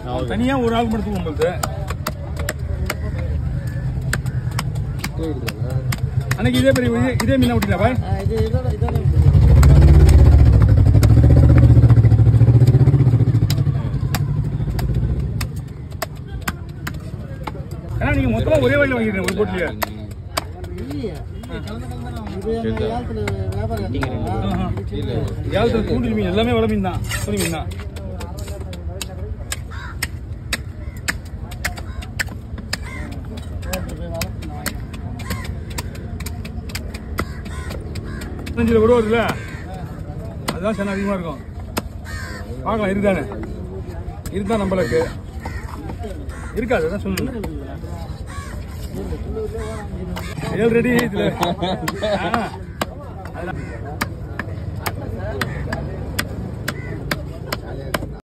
தனியா ஒரு ஆள் மட்டும் உங்களுக்கு அன்னைக்கு இதே பெரிய இதே- இதே மீனா விட்டீங்களா பாய் இது இதோட இதோட ஏன்னா நீங்க மொத்தமா ஒரே வழியில வாங்கிருக்கீங்க ஒரு போட்டிலேயே இல்லையா இது எங்க ஏலத்துல வியாபாரம் கட்டிக்கிறேன் ஏலத்துல தூண்டில் மீன் எல்லாமே வள மீன் தான் துணி மீன் தான் பதினஞ்சுல கூட வருதுல்ல அதுதான் சென்னை அதிகமா இருக்கும் பார்க்கலாம் இருக்குதானே இருந்தா நம்மளுக்கு இருக்காது அதான் சொல்லணும் ஏழு ரெடி இதுல ஆ. அதான்.